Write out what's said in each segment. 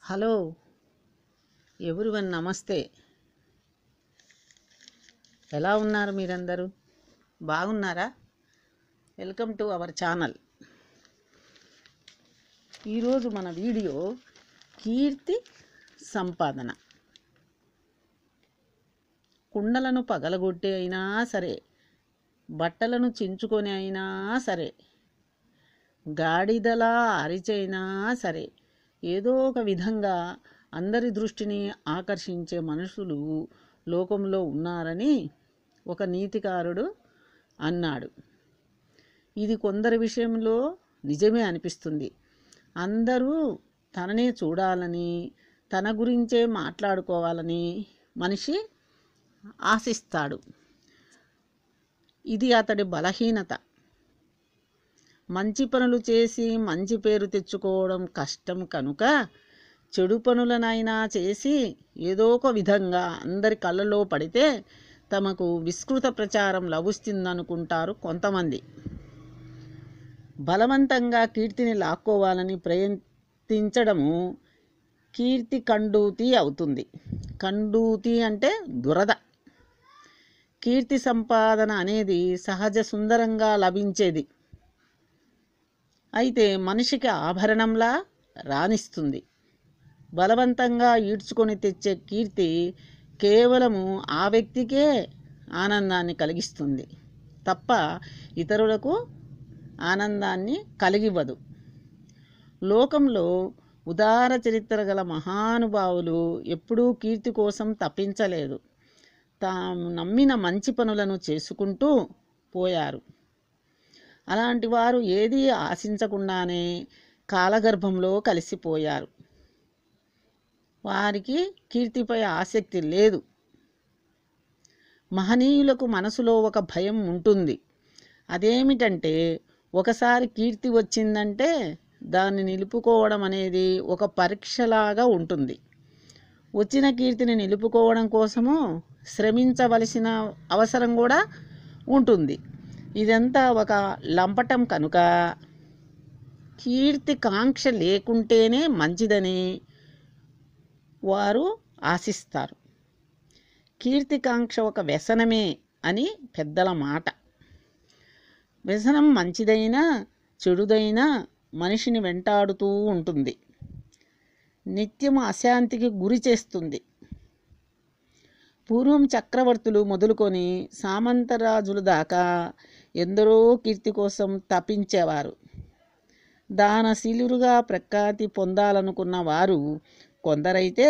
hello everyone నమస్తే ఎలా ఉన్నారు మీరందరూ బాగున్నారా వెల్కమ్ టు అవర్ ఛానల్ ఈరోజు మన వీడియో కీర్తి సంపాదన కుండలను పగలగొట్టి అయినా సరే బట్టలను చించుకొని అయినా సరే గాడిదలా అరిచైనా సరే ఏదో ఒక విధంగా అందరి దృష్టిని ఆకర్షించే మనుషులు లోకంలో ఉన్నారని ఒక నీతికారుడు అన్నాడు ఇది కొందరి విషయంలో నిజమే అనిపిస్తుంది అందరూ తననే చూడాలని తన గురించే మాట్లాడుకోవాలని మనిషి ఆశిస్తాడు ఇది అతడి బలహీనత మంచి పనులు చేసి మంచి పేరు తెచ్చుకోవడం కష్టం కనుక చెడు పనులనైనా చేసి ఏదో ఒక విధంగా అందరి కళ్ళలో పడితే తమకు విస్తృత ప్రచారం లభిస్తుందనుకుంటారు కొంతమంది బలవంతంగా కీర్తిని లాక్కోవాలని ప్రయత్నించడము కీర్తి కండూతి అవుతుంది కండూతి అంటే దురద కీర్తి సంపాదన అనేది సహజ సుందరంగా లభించేది అయితే మనిషికి ఆభరణంలా రాణిస్తుంది బలవంతంగా ఈడ్చుకొని తెచ్చే కీర్తి కేవలము ఆ వ్యక్తికే ఆనందాన్ని కలిగిస్తుంది తప్ప ఇతరులకు ఆనందాన్ని కలిగివ్వదు లోకంలో ఉదార చరిత్ర గల మహానుభావులు ఎప్పుడూ కీర్తి కోసం తప్పించలేదు తాము నమ్మిన మంచి పనులను చేసుకుంటూ పోయారు అలాంటి వారు ఏదీ ఆశించకుండానే కాలగర్భంలో కలిసిపోయారు వారికి కీర్తిపై ఆసక్తి లేదు మహనీయులకు మనసులో ఒక భయం ఉంటుంది అదేమిటంటే ఒకసారి కీర్తి వచ్చిందంటే దాన్ని నిలుపుకోవడం అనేది ఒక పరీక్షలాగా ఉంటుంది వచ్చిన కీర్తిని నిలుపుకోవడం కోసము శ్రమించవలసిన అవసరం కూడా ఉంటుంది ఇదంతా ఒక లంపటం కనుక కీర్తి కాంక్ష లేకుంటేనే మంచిదని వారు ఆశిస్తారు కీర్తికాంక్ష ఒక వ్యసనమే అని పెద్దల మాట వ్యసనం మంచిదైనా చెడుదైనా మనిషిని వెంటాడుతూ ఉంటుంది నిత్యం అశాంతికి గురి చేస్తుంది పూర్వం చక్రవర్తులు మొదలుకొని సామంతరాజుల దాకా ఎందరో కీర్తి కోసం తపించేవారు దానశీలురుగా ప్రఖ్యాతి పొందాలనుకున్న వారు కొందరైతే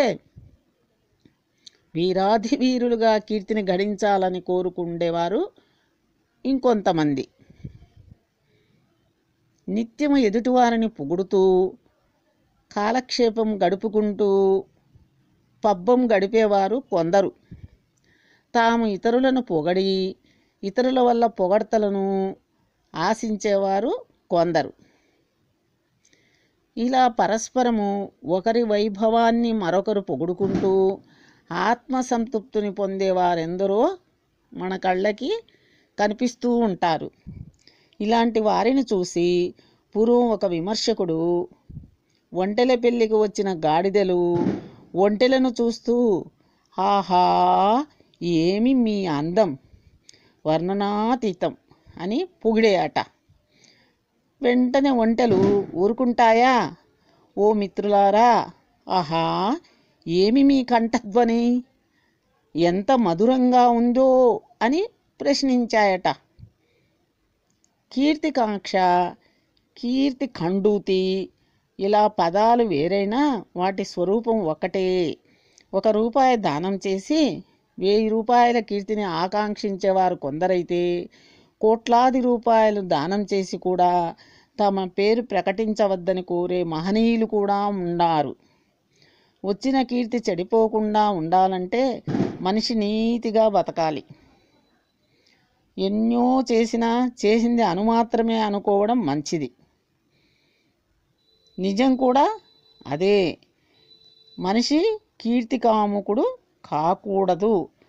వీరాధి వీరులుగా కీర్తిని గడించాలని కోరుకుండేవారు ఇంకొంతమంది నిత్యము ఎదుటివారిని పొగుడుతూ కాలక్షేపం గడుపుకుంటూ పబ్బం గడిపేవారు కొందరు తాము ఇతరులను పొగడి ఇతరుల వల్ల పొగడ్తలను ఆశించేవారు కొందరు ఇలా పరస్పరము ఒకరి వైభవాన్ని మరొకరు పొగుడుకుంటూ ఆత్మసంతృప్తిని పొందేవారెందరో మన కళ్ళకి కనిపిస్తూ ఉంటారు ఇలాంటి వారిని చూసి పూర్వం ఒక విమర్శకుడు ఒంటెల పెళ్ళికి వచ్చిన గాడిదలు ఒంటెలను చూస్తూ ఆహా ఏమి మీ అందం వర్ణనాతీతం అని పొగిడేయట వెంటనే ఒంటెలు ఊరుకుంటాయా ఓ మిత్రులారా ఆహా ఏమి మీ కంఠధ్వని ఎంత మధురంగా ఉందో అని ప్రశ్నించాయట కీర్తికాంక్ష కీర్తి ఖండూతి ఇలా పదాలు వేరైనా వాటి స్వరూపం ఒకటే ఒక రూపాయి దానం చేసి వెయ్యి రూపాయల కీర్తిని ఆకాంక్షించేవారు కొందరైతే కోట్లాది రూపాయలు దానం చేసి కూడా తమ పేరు ప్రకటించవద్దని కోరే మహనీయులు కూడా ఉన్నారు వచ్చిన కీర్తి చెడిపోకుండా ఉండాలంటే మనిషి నీతిగా బతకాలి ఎన్నో చేసినా చేసింది అనుమాత్రమే అనుకోవడం మంచిది నిజం కూడా అదే మనిషి కీర్తి కాముకుడు కాకూడదు